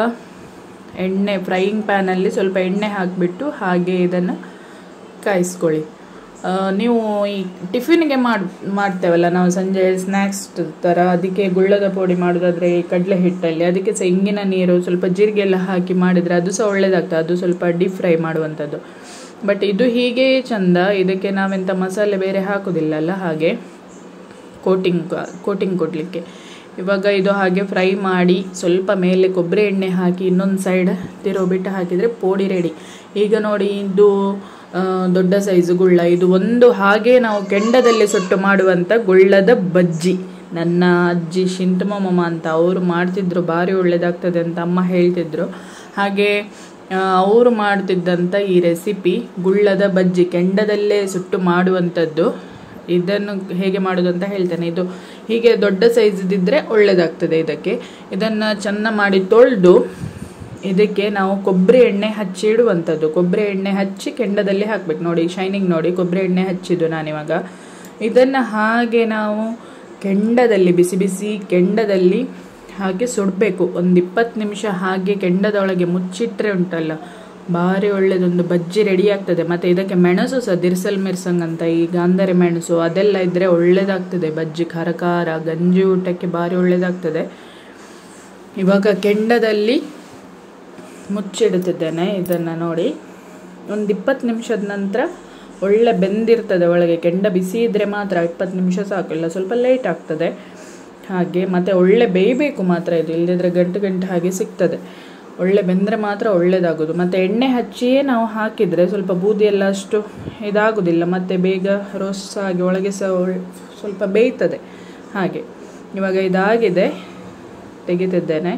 ಎಣ್ಣೆ ಫ್ರೈಯಿಂಗ್ ಪ್ಯಾನಲ್ಲಿ ಸ್ವಲ್ಪ ಎಣ್ಣೆ ಹಾಕಿಬಿಟ್ಟು ಹಾಗೆ ಇದನ್ನು ಕಾಯಿಸ್ಕೊಳ್ಳಿ ಆ, ನೀವು ಈ ಟಿಫಿನ್ಗೆ ಮಾಡ್ ಮಾಡ್ತೇವಲ್ಲ ನಾವು ಸಂಜೆ ಸ್ನ್ಯಾಕ್ಸ್ ಥರ ಅದಕ್ಕೆ ಗುಳ್ಳದ ಪುಡಿ ಮಾಡೋದಾದ್ರೆ ಈ ಕಡಲೆ ಹಿಟ್ಟಲ್ಲಿ ಅದಕ್ಕೆ ಸಹ ಇಂಗಿನ ನೀರು ಸ್ವಲ್ಪ ಜೀರಿಗೆ ಎಲ್ಲ ಹಾಕಿ ಮಾಡಿದರೆ ಅದು ಸಹ ಒಳ್ಳೇದಾಗ್ತದೆ ಅದು ಸ್ವಲ್ಪ ಡೀಪ್ ಫ್ರೈ ಮಾಡುವಂಥದ್ದು ಬಟ್ ಇದು ಹೀಗೆ ಚಂದ ಇದಕ್ಕೆ ನಾವೆಂತ ಮಸಾಲೆ ಬೇರೆ ಹಾಕೋದಿಲ್ಲಲ್ಲ ಹಾಗೆ ಕೋಟಿಂಗ್ ಕೋಟಿಂಗ್ ಕೊಡಲಿಕ್ಕೆ ಇವಾಗ ಇದು ಹಾಗೆ ಫ್ರೈ ಮಾಡಿ ಸ್ವಲ್ಪ ಮೇಲೆ ಕೊಬ್ಬರಿ ಎಣ್ಣೆ ಹಾಕಿ ಇನ್ನೊಂದು ಸೈಡ್ ತಿರೋ ಬಿಟ್ಟು ಹಾಕಿದರೆ ಪೋಡಿ ರೆಡಿ ಈಗ ನೋಡಿ ಇದು ಆ, ದೊಡ್ಡ ಸೈಜು ಗುಳ್ಳ ಇದು ಒಂದು ಹಾಗೆ ನಾವು ಕೆಂಡದಲ್ಲಿ ಸುಟ್ಟು ಮಾಡುವಂಥ ಗುಳ್ಳದ ಬಜ್ಜಿ ನನ್ನ ಅಜ್ಜಿ ಶಿಂತಮಮ್ಮ ಅಂತ ಅವರು ಮಾಡ್ತಿದ್ರು ಭಾರಿ ಒಳ್ಳೇದಾಗ್ತದೆ ಅಂತ ಅಮ್ಮ ಹೇಳ್ತಿದ್ರು ಹಾಗೆ ಅವರು ಮಾಡ್ತಿದ್ದಂಥ ಈ ರೆಸಿಪಿ ಗುಳ್ಳದ ಬಜ್ಜಿ ಕೆಂಡದಲ್ಲೇ ಸುಟ್ಟು ಮಾಡುವಂಥದ್ದು ಇದನ್ನು ಹೇಗೆ ಮಾಡೋದು ಅಂತ ಹೇಳ್ತೇನೆ ಇದು ಹೀಗೆ ದೊಡ್ಡ ಸೈಜ್ದಿದ್ರೆ ಒಳ್ಳೇದಾಗ್ತದೆ ಇದಕ್ಕೆ ಇದನ್ನು ಚೆನ್ನ ಮಾಡಿ ತೊಳೆದು ಇದಕ್ಕೆ ನಾವು ಕೊಬ್ಬರಿ ಎಣ್ಣೆ ಹಚ್ಚಿ ಇಡುವಂಥದ್ದು ಕೊಬ್ಬರಿ ಎಣ್ಣೆ ಹಚ್ಚಿ ಕೆಂಡದಲ್ಲಿ ಹಾಕ್ಬೇಕು ನೋಡಿ ಶೈನಿಂಗ್ ನೋಡಿ ಕೊಬ್ಬರಿ ಎಣ್ಣೆ ಹಚ್ಚಿದ್ದು ನಾನಿವಾಗ ಇದನ್ನು ಹಾಗೆ ನಾವು ಕೆಂಡದಲ್ಲಿ ಬಿಸಿ ಬಿಸಿ ಕೆಂಡದಲ್ಲಿ ಹಾಗೆ ಸುಡಬೇಕು ಒಂದು ಇಪ್ಪತ್ತು ನಿಮಿಷ ಹಾಗೆ ಕೆಂಡದೊಳಗೆ ಮುಚ್ಚಿಟ್ರೆ ಉಂಟಲ್ಲ ಭಾರಿ ಒಳ್ಳೆದೊಂದು ಬಜ್ಜಿ ರೆಡಿ ಆಗ್ತದೆ ಮತ್ತು ಇದಕ್ಕೆ ಮೆಣಸು ಸಹ ದಿರ್ಸಲ್ ಮಿರ್ಸಂಗ್ ಅಂತ ಈ ಗಾಂಧಾರಿ ಮೆಣಸು ಅದೆಲ್ಲ ಇದ್ದರೆ ಒಳ್ಳೇದಾಗ್ತದೆ ಬಜ್ಜಿ ಖಾರ ಖಾರ ಗಂಜಿ ಊಟಕ್ಕೆ ಭಾರಿ ಒಳ್ಳೇದಾಗ್ತದೆ ಇವಾಗ ಕೆಂಡದಲ್ಲಿ ಮುಚ್ಚಿಡುತ್ತಿದ್ದೇನೆ ಇದನ್ನು ನೋಡಿ ಒಂದು ಇಪ್ಪತ್ತು ನಿಮಿಷದ ನಂತರ ಒಳ್ಳೆ ಬೆಂದಿರ್ತದೆ ಒಳಗೆ ಕೆಂಡ ಬಿಸಿ ಇದ್ದರೆ ಮಾತ್ರ ಇಪ್ಪತ್ತು ನಿಮಿಷ ಸಾಕು ಇಲ್ಲ ಸ್ವಲ್ಪ ಲೇಟ್ ಆಗ್ತದೆ ಹಾಗೆ ಮತ್ತು ಒಳ್ಳೆ ಬೇಯಬೇಕು ಮಾತ್ರ ಇದು ಇಲ್ಲದಿದ್ದರೆ ಗಂಟು ಗಂಟು ಹಾಗೆ ಸಿಗ್ತದೆ ಒಳ್ಳೆ ಬೆಂದರೆ ಮಾತ್ರ ಒಳ್ಳೆಯದಾಗೋದು ಮತ್ತು ಎಣ್ಣೆ ಹಚ್ಚಿಯೇ ನಾವು ಹಾಕಿದರೆ ಸ್ವಲ್ಪ ಬೂದಿ ಎಲ್ಲ ಅಷ್ಟು ಇದಾಗೋದಿಲ್ಲ ಮತ್ತು ಬೇಗ ರೋಸ್ಟ್ ಆಗಿ ಒಳಗೆ ಸಹ ಒಳ್- ಸ್ವಲ್ಪ ಬೇಯ್ತದೆ ಹಾಗೆ ಇವಾಗ ಇದಾಗಿದೆ ತೆಗಿತಿದ್ದೇನೆ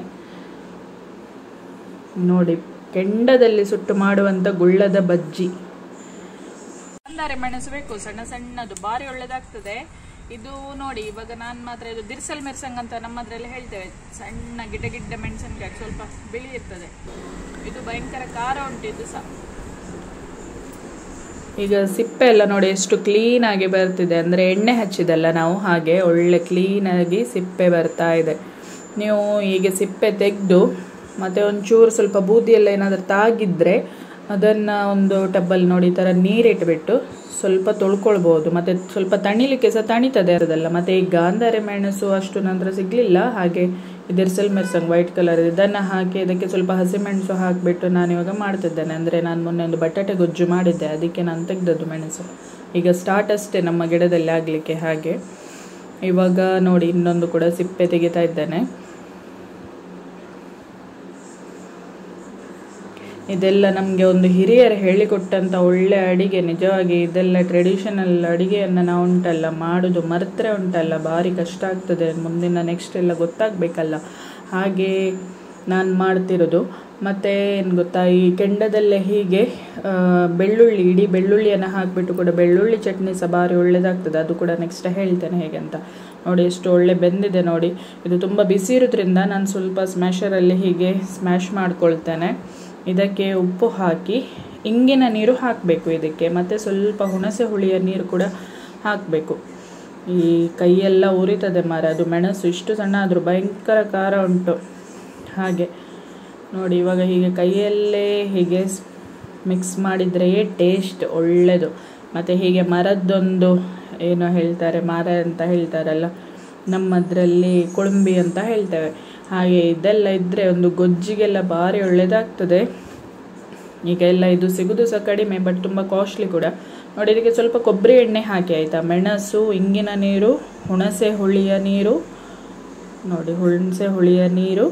ನೋಡಿ ಕೆಂಡದಲ್ಲಿ ಸುಟ್ಟು ಮಾಡುವಂಥ ಗುಳ್ಳದ ಬಜ್ಜಿ ಅಂದಾರೆ ಮೆಣಸು ಬೇಕು ಸಣ್ಣ ಸಣ್ಣದು ಭಾರಿ ಒಳ್ಳೇದಾಗ್ತದೆ ಇದು ನೋಡಿ ಇವಾಗ ನಾನು ಮಾತ್ರ ಇದು ದಿರ್ಸಲ್ ಮೆರ್ಸಂಗ್ ಅಂತ ನಮ್ಮದ್ರಲ್ಲಿ ಹೇಳ್ತೇವೆ ಸಣ್ಣ ಗಿಡ್ಡ ಗಿಡ್ಡ ಮೆಣಸಿನಕಾಯಿ ಸ್ವಲ್ಪ ಬಿಳಿ ಇರ್ತದೆ ಇದು ಭಯಂಕರ ಖಾರ ಉಂಟು ಇದು ಸಹ ಈಗ ಸಿಪ್ಪೆ ಎಲ್ಲ ನೋಡಿ ಎಷ್ಟು ಕ್ಲೀನ್ ಆಗಿ ಬರ್ತಿದೆ ಅಂದರೆ ಎಣ್ಣೆ ಹಚ್ಚಿದಲ್ಲ ನಾವು ಹಾಗೆ ಒಳ್ಳೆ ಕ್ಲೀನಾಗಿ ಸಿಪ್ಪೆ ಬರ್ತಾ ಇದೆ ನೀವು ಹೀಗೆ ಸಿಪ್ಪೆ ತೆಗೆದು ಮತ್ತು ಒಂಚೂರು ಸ್ವಲ್ಪ ಬೂದಿ ಎಲ್ಲ ಏನಾದರೂ ತಾಗಿದ್ರೆ ಅದನ್ನು ಒಂದು ಟಬ್ಬಲ್ಲಿ ನೋಡಿ ಈ ಥರ ನೀರಿಟ್ಬಿಟ್ಟು ಸ್ವಲ್ಪ ತೊಳ್ಕೊಳ್ಬೋದು ಮತ್ತು ಸ್ವಲ್ಪ ತಣಿಲಿಕ್ಕೆ ಸಹ ತಣಿತದೆ ಅದಲ್ಲ ಮತ್ತು ಈ ಗಾಂಧಾರೆ ಮೆಣಸು ಅಷ್ಟು ನಂತರ ಸಿಗಲಿಲ್ಲ ಹಾಗೆ ಇದಿರ್ಸಲ್ ಮೆರ್ಸಂಗ್ ವೈಟ್ ಕಲರ್ ಇದನ್ನು ಹಾಕಿ ಅದಕ್ಕೆ ಸ್ವಲ್ಪ ಹಸಿಮೆಣಸು ಹಾಕಿಬಿಟ್ಟು ನಾನು ಇವಾಗ ಮಾಡ್ತಿದ್ದೇನೆ ಅಂದರೆ ನಾನು ಮೊನ್ನೆ ಒಂದು ಬಟಾಟೆ ಗೊಜ್ಜು ಮಾಡಿದ್ದೆ ಅದಕ್ಕೆ ನಾನು ತೆಗೆದದ್ದು ಮೆಣಸು ಈಗ ಸ್ಟಾರ್ಟ್ ಅಷ್ಟೇ ನಮ್ಮ ಗಿಡದಲ್ಲಿ ಆಗಲಿಕ್ಕೆ ಹಾಗೆ ಇವಾಗ ನೋಡಿ ಇನ್ನೊಂದು ಕೂಡ ಸಿಪ್ಪೆ ತೆಗಿತಾ ಇದ್ದೇನೆ ಇದೆಲ್ಲ ನಮಗೆ ಒಂದು ಹಿರಿಯರು ಹೇಳಿಕೊಟ್ಟಂಥ ಒಳ್ಳೆ ಅಡಿಗೆ ನಿಜವಾಗಿ ಇದೆಲ್ಲ ಟ್ರೆಡಿಷನಲ್ ಅಡಿಗೆಯನ್ನು ನಾವು ಉಂಟಲ್ಲ ಮಾಡೋದು ಮರೆತರೆ ಉಂಟಲ್ಲ ಭಾರಿ ಕಷ್ಟ ಆಗ್ತದೆ ಮುಂದಿನ ನೆಕ್ಸ್ಟ್ ಎಲ್ಲ ಗೊತ್ತಾಗಬೇಕಲ್ಲ ಹಾಗೆ ನಾನು ಮಾಡ್ತಿರೋದು ಮತ್ತು ಏನು ಗೊತ್ತಾ ಈ ಕೆಂಡದಲ್ಲೇ ಹೀಗೆ ಆ, ಬೆಳ್ಳುಳ್ಳಿ ಇಡೀ ಬೆಳ್ಳುಳ್ಳಿಯನ್ನು ಹಾಕಿಬಿಟ್ಟು ಕೂಡ ಬೆಳ್ಳುಳ್ಳಿ ಚಟ್ನಿ ಸಹ ಭಾರಿ ಒಳ್ಳೆಯದಾಗ್ತದೆ ಅದು ಕೂಡ ನೆಕ್ಸ್ಟ್ ಹೇಳ್ತೇನೆ ಹೇಗೆ ಅಂತ ನೋಡಿ ಎಷ್ಟು ಒಳ್ಳೆ ಬೆಂದಿದೆ ನೋಡಿ ಇದು ತುಂಬ ಬಿಸಿ ಇರೋದ್ರಿಂದ ನಾನು ಸ್ವಲ್ಪ ಸ್ಮ್ಯಾಶರಲ್ಲಿ ಹೀಗೆ ಸ್ಮ್ಯಾಶ್ ಮಾಡ್ಕೊಳ್ತೇನೆ ಇದಕ್ಕೆ ಉಪ್ಪು ಹಾಕಿ ಇಂಗಿನ ನೀರು ಹಾಕಬೇಕು ಇದಕ್ಕೆ ಮತ್ತು ಸ್ವಲ್ಪ ಹುಣಸೆ ಹುಳಿಯ ನೀರು ಕೂಡ ಹಾಕಬೇಕು ಈ ಕೈಯೆಲ್ಲ ಉರಿತದೆ ಮರ ಅದು ಮೆಣಸು ಇಷ್ಟು ಸಣ್ಣ ಆದರೂ ಭಯಂಕರ ಖಾರ ಉಂಟು ಹಾಗೆ ನೋಡಿ ಇವಾಗ ಹೀಗೆ ಕೈಯಲ್ಲೇ ಹೀಗೆ ಮಿಕ್ಸ್ ಮಾಡಿದರೆ ಟೇಸ್ಟ್ ಒಳ್ಳೆಯದು ಮತ್ತು ಹೀಗೆ ಮರದ್ದೊಂದು ಏನೋ ಹೇಳ್ತಾರೆ ಮರ ಅಂತ ಹೇಳ್ತಾರಲ್ಲ ನಮ್ಮದ್ರಲ್ಲಿ ಕೊಳುಂಬಿ ಅಂತ ಹೇಳ್ತೇವೆ ಹಾಗೆ ಇದೆಲ್ಲ ಇದ್ದರೆ ಒಂದು ಗೊಜ್ಜಿಗೆಲ್ಲ ಭಾರಿ ಒಳ್ಳೆಯದಾಗ್ತದೆ ಈಗ ಎಲ್ಲ ಇದು ಸಿಗೋದು ಸಹ ಕಡಿಮೆ ಬಟ್ ತುಂಬ ಕಾಸ್ಟ್ಲಿ ಕೂಡ ನೋಡಿ ಇದಕ್ಕೆ ಸ್ವಲ್ಪ ಕೊಬ್ಬರಿ ಎಣ್ಣೆ ಹಾಕಿ ಆಯಿತಾ ಮೆಣಸು ಇಂಗಿನ ನೀರು ಹುಣಸೆ ಹುಳಿಯ ನೀರು ನೋಡಿ ಹುಣಸೆ ಹುಳಿಯ ನೀರು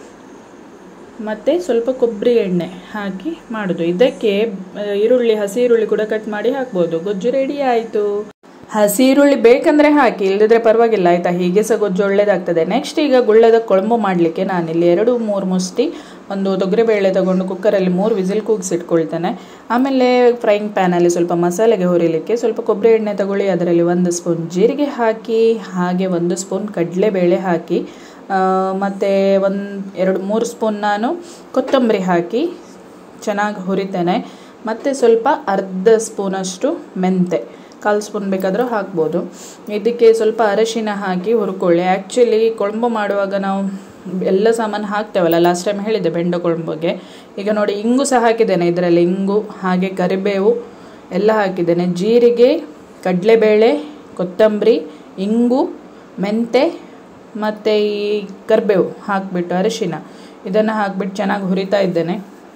ಮತ್ತು ಸ್ವಲ್ಪ ಕೊಬ್ಬರಿ ಎಣ್ಣೆ ಹಾಕಿ ಮಾಡೋದು ಇದಕ್ಕೆ ಆ, ಈರುಳ್ಳಿ ಹಸಿ ಈರುಳ್ಳಿ ಕೂಡ ಕಟ್ ಮಾಡಿ ಹಾಕ್ಬೋದು ಗೊಜ್ಜು ರೆಡಿ ಆಯಿತು ಹಸಿ ಈರುಳ್ಳಿ ಬೇಕಂದ್ರೆ ಹಾಕಿ ಇಲ್ಲದಿದ್ರೆ ಪರವಾಗಿಲ್ಲ ಆಯಿತಾ ಹೀಗೆ ಸಹ ಗೊಜ್ಜು ಒಳ್ಳೇದಾಗ್ತದೆ ನೆಕ್ಸ್ಟ್ ಈಗ ಗುಳ್ಳದ ಕೊಳಂಬು ಮಾಡಲಿಕ್ಕೆ ನಾನಿಲ್ಲಿ ಎರಡು ಮೂರು ಮುಷ್ಟಿ ಒಂದು ತೊಗರಿಬೇಳೆ ತಗೊಂಡು ಕುಕ್ಕರಲ್ಲಿ ಮೂರು ವಿಸಿಲ್ ಕೂಗಿಸಿಟ್ಕೊಳ್ತೇನೆ ಆಮೇಲೆ ಫ್ರೈಯಿಂಗ್ ಪ್ಯಾನಲ್ಲಿ ಸ್ವಲ್ಪ ಮಸಾಲೆಗೆ ಹುರಿಲಿಕ್ಕೆ ಸ್ವಲ್ಪ ಕೊಬ್ಬರಿ ಎಣ್ಣೆ ತಗೊಳ್ಳಿ ಅದರಲ್ಲಿ ಒಂದು ಸ್ಪೂನ್ ಜೀರಿಗೆ ಹಾಕಿ ಹಾಗೆ ಒಂದು ಸ್ಪೂನ್ ಕಡಲೆಬೇಳೆ ಹಾಕಿ ಆ, ಮತ್ತು ಒಂದು ಎರಡು ಮೂರು ಸ್ಪೂನ್ ನಾನು ಕೊತ್ತಂಬರಿ ಹಾಕಿ ಚೆನ್ನಾಗಿ ಹುರಿತೇನೆ ಮತ್ತು ಸ್ವಲ್ಪ ಅರ್ಧ ಸ್ಪೂನಷ್ಟು ಮೆಂತೆ ಕಾಲು ಸ್ಪೂನ್ ಬೇಕಾದರೂ ಹಾಕ್ಬೋದು ಇದಕ್ಕೆ ಸ್ವಲ್ಪ ಅರಶಿನ ಹಾಕಿ ಹುರ್ಕೊಳ್ಳಿ ಆ್ಯಕ್ಚುಲಿ ಕೊಳಂಬು ಮಾಡುವಾಗ ನಾವು ಎಲ್ಲ ಸಾಮಾನು ಹಾಕ್ತೇವಲ್ಲ ಲಾಸ್ಟ್ ಟೈಮ್ ಹೇಳಿದ್ದೆ ಬೆಂಡ ಕೊಳಂಬುಗೆ ಈಗ ನೋಡಿ ಇಂಗು ಸಹ ಹಾಕಿದ್ದೇನೆ ಇದರಲ್ಲಿ ಇಂಗು ಹಾಗೆ ಕರಿಬೇವು ಎಲ್ಲ ಹಾಕಿದ್ದೇನೆ ಜೀರಿಗೆ ಕಡಲೆಬೇಳೆ ಕೊತ್ತಂಬರಿ ಇಂಗು ಮೆಂತೆ ಮತ್ತು ಈ ಕರಿಬೇವು ಹಾಕಿಬಿಟ್ಟು ಅರಿಶಿನ ಇದನ್ನು ಹಾಕಿಬಿಟ್ಟು ಚೆನ್ನಾಗಿ ಹುರಿತಾ ಇದ್ದೇನೆ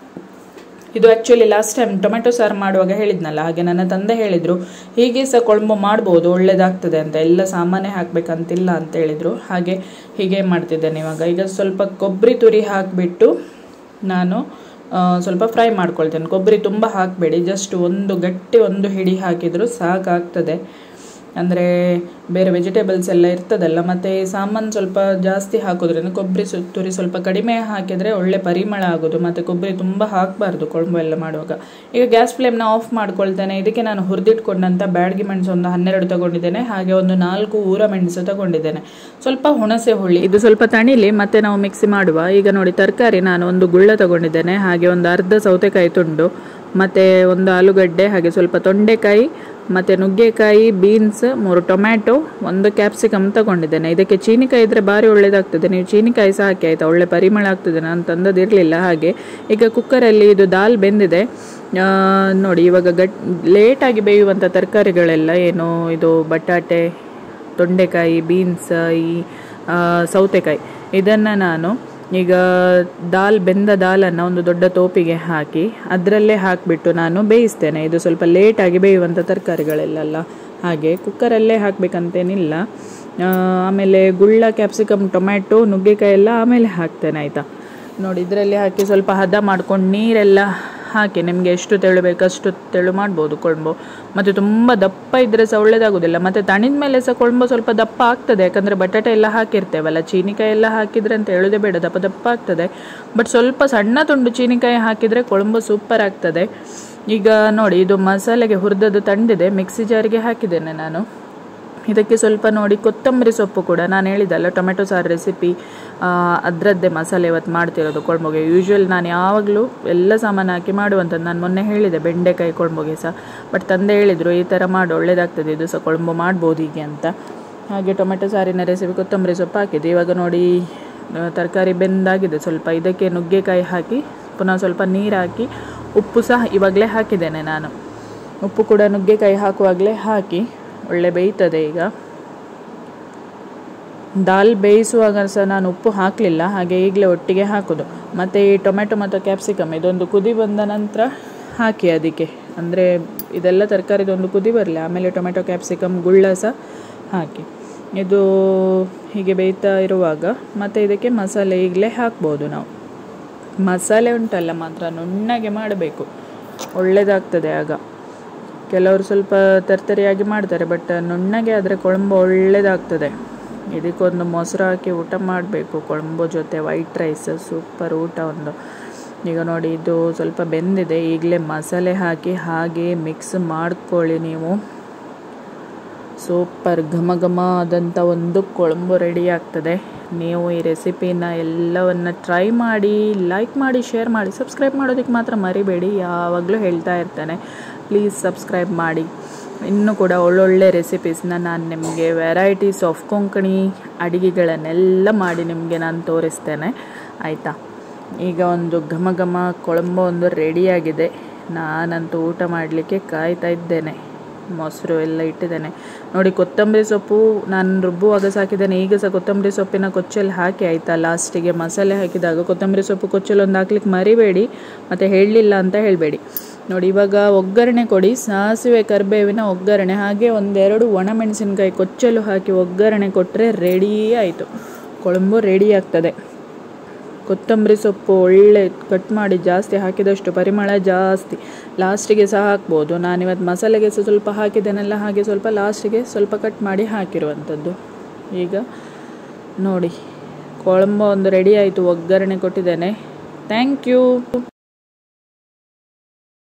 ಇದು ಆ್ಯಕ್ಚುಲಿ ಲಾಸ್ಟ್ ಟೈಮ್ ಟೊಮೆಟೊ ಸಾರು ಮಾಡುವಾಗ ಹೇಳಿದ್ನಲ್ಲ ಹಾಗೆ ನನ್ನ ತಂದೆ ಹೇಳಿದರು ಹೀಗೆ ಸಹ ಕೊಳಂಬು ಮಾಡ್ಬೋದು ಒಳ್ಳೇದಾಗ್ತದೆ ಅಂತ ಎಲ್ಲ ಸಾಮಾನ್ಯ ಹಾಕಬೇಕಂತಿಲ್ಲ ಅಂತ ಹೇಳಿದರು ಹಾಗೆ ಹೀಗೆ ಮಾಡ್ತಿದ್ದೇನೆ ಇವಾಗ ಈಗ ಸ್ವಲ್ಪ ಕೊಬ್ಬರಿ ತುರಿ ಹಾಕಿಬಿಟ್ಟು ನಾನು ಆ, ಸ್ವಲ್ಪ ಫ್ರೈ ಮಾಡ್ಕೊಳ್ತೇನೆ ಕೊಬ್ಬರಿ ತುಂಬ ಹಾಕಬೇಡಿ ಜಸ್ಟ್ ಒಂದು ಗಟ್ಟಿ ಒಂದು ಹಿಡಿ ಹಾಕಿದರೂ ಸಾಕಾಗ್ತದೆ ಅಂದರೆ ಬೇರೆ ವೆಜಿಟೇಬಲ್ಸ್ ಎಲ್ಲ ಇರ್ತದಲ್ಲ ಮತ್ತು ಸಾಮಾನು ಸ್ವಲ್ಪ ಜಾಸ್ತಿ ಹಾಕೋದ್ರಿಂದ ಕೊಬ್ಬರಿ ಸು ತುರಿ ಸ್ವಲ್ಪ ಕಡಿಮೆ ಹಾಕಿದರೆ ಒಳ್ಳೆ ಪರಿಮಳ ಆಗೋದು ಮತ್ತು ಕೊಬ್ಬರಿ ತುಂಬ ಹಾಕಬಾರ್ದು ಕೊಳಂಬು ಎಲ್ಲ ಮಾಡುವಾಗ ಈಗ ಗ್ಯಾಸ್ ಫ್ಲೇಮ್ನ ಆಫ್ ಮಾಡ್ಕೊಳ್ತೇನೆ ಇದಕ್ಕೆ ನಾನು ಹುರಿದಿಟ್ಕೊಂಡಂಥ ಬ್ಯಾಡಗಿ ಮೆಣಸು ಒಂದು ಹನ್ನೆರಡು ತಗೊಂಡಿದ್ದೇನೆ ಹಾಗೆ ಒಂದು ನಾಲ್ಕು ಊರ ಮೆಣಸು ತಗೊಂಡಿದ್ದೇನೆ ಸ್ವಲ್ಪ ಹುಣಸೆ ಹುಳಿ ಇದು ಸ್ವಲ್ಪ ತಣಿಲಿ ಮತ್ತೆ ನಾವು ಮಿಕ್ಸಿ ಮಾಡುವ ಈಗ ನೋಡಿ ತರಕಾರಿ ನಾನು ಒಂದು ಗುಳ್ಳ ತಗೊಂಡಿದ್ದೇನೆ ಹಾಗೆ ಒಂದು ಅರ್ಧ ಸೌತೆಕಾಯಿ ತುಂಡು ಮತ್ತು ಒಂದು ಆಲೂಗಡ್ಡೆ ಹಾಗೆ ಸ್ವಲ್ಪ ತೊಂಡೆಕಾಯಿ ಮತ್ತು ನುಗ್ಗೆಕಾಯಿ ಬೀನ್ಸ್ ಮೂರು ಟೊಮ್ಯಾಟೊ ಒಂದು ಕ್ಯಾಪ್ಸಿಕಮ್ ತಗೊಂಡಿದ್ದೇನೆ ಇದಕ್ಕೆ ಚೀನಿಕಾಯಿ ಇದ್ದರೆ ಭಾರಿ ಒಳ್ಳೇದಾಗ್ತದೆ ನೀವು ಚೀನಿಕಾಯಿ ಸಹ ಹಾಕಿ ಆಯಿತಾ ಒಳ್ಳೆ ಪರಿಮಳ ಆಗ್ತದೆ ನಾನು ತಂದದಿರಲಿಲ್ಲ ಹಾಗೆ ಈಗ ಕುಕ್ಕರಲ್ಲಿ ಇದು ದಾಲ್ ಬೆಂದಿದೆ ಆ, ನೋಡಿ ಇವಾಗ ಗಟ್ ಲೇಟಾಗಿ ಬೇಯುವಂಥ ತರಕಾರಿಗಳೆಲ್ಲ ಏನು ಇದು ಬಟಾಟೆ ತೊಂಡೆಕಾಯಿ ಬೀನ್ಸ್ ಈ ಆ, ಸೌತೆಕಾಯಿ ಇದನ್ನು ನಾನು ಈಗ ದಾಲ್ ಬೆಂದ ದಾಲನ್ನು ಒಂದು ದೊಡ್ಡ ತೋಪಿಗೆ ಹಾಕಿ ಅದರಲ್ಲೇ ಹಾಕಿಬಿಟ್ಟು ನಾನು ಬೇಯಿಸ್ತೇನೆ ಇದು ಸ್ವಲ್ಪ ಲೇಟಾಗಿ ಬೇಯುವಂಥ ತರಕಾರಿಗಳೆಲ್ಲ ಹಾಗೆ ಕುಕ್ಕರಲ್ಲೇ ಹಾಕಬೇಕಂತೇನಿಲ್ಲ ಆಮೇಲೆ ಗುಳ್ಳ ಕ್ಯಾಪ್ಸಿಕಮ್ ಟೊಮ್ಯಾಟೊ ನುಗ್ಗೆಕಾಯಿ ಎಲ್ಲ ಆಮೇಲೆ ಹಾಕ್ತೇನೆ ಆಯಿತಾ ನೋಡಿ ಇದರಲ್ಲಿ ಹಾಕಿ ಸ್ವಲ್ಪ ಹದ ಮಾಡ್ಕೊಂಡು ನೀರೆಲ್ಲ ಹಾಕಿ ನಿಮಗೆ ಎಷ್ಟು ತೆಳು ಬೇಕು ಅಷ್ಟು ತೆಳು ಮಾಡ್ಬೋದು ಕೊಳಂಬು ಮತ್ತು ತುಂಬ ದಪ್ಪ ಇದ್ದರೆ ಸಹ ಒಳ್ಳೇದಾಗೋದಿಲ್ಲ ಮತ್ತು ತಣಿದ ಮೇಲೆ ಸಹ ಕೊಳಂಬು ಸ್ವಲ್ಪ ದಪ್ಪ ಆಗ್ತದೆ ಯಾಕಂದರೆ ಬಟಾಟೆ ಎಲ್ಲ ಹಾಕಿರ್ತೇವಲ್ಲ ಚೀನಿಕಾಯಿ ಎಲ್ಲ ಹಾಕಿದರೆ ಅಂತ ಹೇಳೋದೇ ಬೇಡ ದಪ್ಪ ದಪ್ಪ ಆಗ್ತದೆ ಬಟ್ ಸ್ವಲ್ಪ ಸಣ್ಣ ತುಂಡು ಚೀನಿಕಾಯಿ ಹಾಕಿದರೆ ಕೊಳಂಬು ಸೂಪರ್ ಆಗ್ತದೆ ಈಗ ನೋಡಿ ಇದು ಮಸಾಲೆಗೆ ಹುರಿದದ್ದು ತಂಡಿದೆ ಮಿಕ್ಸಿ ಜಾರಿಗೆ ಹಾಕಿದ್ದೇನೆ ನಾನು ಇದಕ್ಕೆ ಸ್ವಲ್ಪ ನೋಡಿ ಕೊತ್ತಂಬರಿ ಸೊಪ್ಪು ಕೂಡ ನಾನು ಹೇಳಿದಲ್ಲ ಟೊಮೆಟೊ ಸಾರು ರೆಸಿಪಿ ಅದರದ್ದೇ ಮಸಾಲೆ ಇವತ್ತು ಮಾಡ್ತಿರೋದು ಕೊಳ್ಂಬುಗೆ ಯೂಶ್ವಲ್ ನಾನು ಯಾವಾಗಲೂ ಎಲ್ಲ ಸಾಮಾನು ಹಾಕಿ ಮಾಡುವಂಥದ್ದು ನಾನು ಮೊನ್ನೆ ಹೇಳಿದೆ ಬೆಂಡೆಕಾಯಿ ಕೊಳ್ಂಬುಗೆ ಸಹ ಬಟ್ ತಂದೆ ಹೇಳಿದರು ಈ ಥರ ಮಾಡಿ ಒಳ್ಳೇದಾಗ್ತದೆ ಇದು ಸಹ ಕೊಳಂಬು ಮಾಡ್ಬೋದು ಹೀಗೆ ಅಂತ ಹಾಗೆ ಟೊಮೆಟೊ ಸಾರಿನ ರೆಸಿಪಿ ಕೊತ್ತಂಬರಿ ಸೊಪ್ಪು ಹಾಕಿದೆ ಇವಾಗ ನೋಡಿ ಆ, ತರಕಾರಿ ಬೆಂದಾಗಿದೆ ಸ್ವಲ್ಪ ಇದಕ್ಕೆ ನುಗ್ಗೆಕಾಯಿ ಹಾಕಿ ಪುನಃ ಸ್ವಲ್ಪ ನೀರು ಹಾಕಿ ಉಪ್ಪು ಸಹ ಇವಾಗಲೇ ಹಾಕಿದ್ದೇನೆ ನಾನು ಉಪ್ಪು ಕೂಡ ನುಗ್ಗೆಕಾಯಿ ಹಾಕುವಾಗಲೇ ಹಾಕಿ ಒಳ್ಳೆ ಬೇಯ್ತದೆ ಈಗ ದಾಲ್ ಬೇಯಿಸುವಾಗ ಸಹ ನಾನು ಉಪ್ಪು ಹಾಕಲಿಲ್ಲ ಹಾಗೆ ಈಗಲೇ ಒಟ್ಟಿಗೆ ಹಾಕೋದು ಮತ್ತು ಈ ಟೊಮೆಟೊ ಮತ್ತು ಕ್ಯಾಪ್ಸಿಕಮ್ ಇದೊಂದು ಕುದಿ ಬಂದ ನಂತರ ಹಾಕಿ ಅದಕ್ಕೆ ಅಂದರೆ ಇದೆಲ್ಲ ತರಕಾರಿದೊಂದು ಕುದಿ ಬರಲಿ ಆಮೇಲೆ ಟೊಮೆಟೊ ಕ್ಯಾಪ್ಸಿಕಮ್ ಗುಳ್ಳ ಸಹ ಹಾಕಿ ಇದು ಹೀಗೆ ಬೇಯ್ತಾ ಇರುವಾಗ ಮತ್ತು ಇದಕ್ಕೆ ಮಸಾಲೆ ಈಗಲೇ ಹಾಕ್ಬೋದು ನಾವು ಮಸಾಲೆ ಉಂಟಲ್ಲ ಮಾತ್ರ ನುಣ್ಣಗೆ ಮಾಡಬೇಕು ಒಳ್ಳೆಯದಾಗ್ತದೆ ಆಗ ಕೆಲವರು ಸ್ವಲ್ಪ ತರ್ತರಿಯಾಗಿ ಮಾಡ್ತಾರೆ ಬಟ್ ನುಣ್ಣಗೆ ಆದರೆ ಕೊಳಂಬು ಒಳ್ಳೆಯದಾಗ್ತದೆ ಇದಕ್ಕೊಂದು ಮೊಸರು ಹಾಕಿ ಊಟ ಮಾಡಬೇಕು ಕೊಳಂಬು ಜೊತೆ ವೈಟ್ ರೈಸ್ ಸೂಪರ್ ಊಟ ಒಂದು ಈಗ ನೋಡಿ ಇದು ಸ್ವಲ್ಪ ಬೆಂದಿದೆ ಈಗಲೇ ಮಸಾಲೆ ಹಾಕಿ ಹಾಗೆ ಮಿಕ್ಸ್ ಮಾಡ್ಕೊಳ್ಳಿ ನೀವು ಸೂಪರ್ ಘಮ ಘಮ ಆದಂಥ ಒಂದು ಕೊಳಂಬು ರೆಡಿ ಆಗ್ತದೆ ನೀವು ಈ ರೆಸಿಪಿನ ಎಲ್ಲವನ್ನ ಟ್ರೈ ಮಾಡಿ ಲೈಕ್ ಮಾಡಿ ಶೇರ್ ಮಾಡಿ ಸಬ್ಸ್ಕ್ರೈಬ್ ಮಾಡೋದಕ್ಕೆ ಮಾತ್ರ ಮರಿಬೇಡಿ ಯಾವಾಗಲೂ ಹೇಳ್ತಾ ಇರ್ತೇನೆ ಪ್ಲೀಸ್ ಸಬ್ಸ್ಕ್ರೈಬ್ ಮಾಡಿ ಇನ್ನೂ ಕೂಡ ಒಳ್ಳೊಳ್ಳೆ ರೆಸಿಪೀಸ್ನ ನಾನು ನಿಮಗೆ ವೆರೈಟೀಸ್ ಆಫ್ ಕೊಂಕಣಿ ಅಡಿಗೆಗಳನ್ನೆಲ್ಲ ಮಾಡಿ ನಿಮಗೆ ನಾನು ತೋರಿಸ್ತೇನೆ ಆಯಿತಾ ಈಗ ಒಂದು ಘಮ ಘಮ ಕೊಳಂಬು ಒಂದು ರೆಡಿಯಾಗಿದೆ ನಾನಂತೂ ಊಟ ಮಾಡಲಿಕ್ಕೆ ಕಾಯ್ತಾ ಇದ್ದೇನೆ ಮೊಸರು ಎಲ್ಲ ಇಟ್ಟಿದ್ದೇನೆ ನೋಡಿ ಕೊತ್ತಂಬರಿ ಸೊಪ್ಪು ನಾನು ರುಬ್ಬುವಾಗ ಸಹ ಹಾಕಿದ್ದೇನೆ ಈಗ ಸಹ ಕೊತ್ತಂಬರಿ ಸೊಪ್ಪಿನ ಕೊಚ್ಚಲ್ಲಿ ಹಾಕಿ ಆಯಿತಾ ಲಾಸ್ಟಿಗೆ ಮಸಾಲೆ ಹಾಕಿದಾಗ ಕೊತ್ತಂಬರಿ ಸೊಪ್ಪು ಕೊಚ್ಚಲು ಒಂದು ಹಾಕ್ಲಿಕ್ಕೆ ಮರಿಬೇಡಿ ಮತ್ತು ಹೇಳಲಿಲ್ಲ ಅಂತ ಹೇಳಬೇಡಿ ನೋಡಿ ಇವಾಗ ಒಗ್ಗರಣೆ ಕೊಡಿ ಸಾಸಿವೆ ಕರಿಬೇವಿನ ಒಗ್ಗರಣೆ ಹಾಗೆ ಒಂದೆರಡು ಒಣಮೆಣಸಿನ್ಕಾಯಿ ಕೊಚ್ಚಲು ಹಾಕಿ ಒಗ್ಗರಣೆ ಕೊಟ್ಟರೆ ರೆಡಿ ಆಯಿತು ಕೊಳಂಬು ರೆಡಿ ಆಗ್ತದೆ ಕೊತ್ತಂಬರಿ ಸೊಪ್ಪು ಒಳ್ಳೆ ಕಟ್ ಮಾಡಿ ಜಾಸ್ತಿ ಹಾಕಿದಷ್ಟು ಪರಿಮಳ ಜಾಸ್ತಿ ಲಾಸ್ಟಿಗೆ ಸಹ ಹಾಕ್ಬೋದು ನಾನಿವತ್ತು ಮಸಾಲೆಗೆ ಸಹ ಸ್ವಲ್ಪ ಹಾಕಿದ್ದೇನೆಲ್ಲ ಹಾಗೆ ಸ್ವಲ್ಪ ಲಾಸ್ಟಿಗೆ ಸ್ವಲ್ಪ ಕಟ್ ಮಾಡಿ ಹಾಕಿರುವಂಥದ್ದು ಈಗ ನೋಡಿ ಕೊಳಂಬ ಒಂದು ರೆಡಿ ಆಯಿತು ಒಗ್ಗರಣೆ ಕೊಟ್ಟಿದ್ದೇನೆ ಥ್ಯಾಂಕ್ ಯು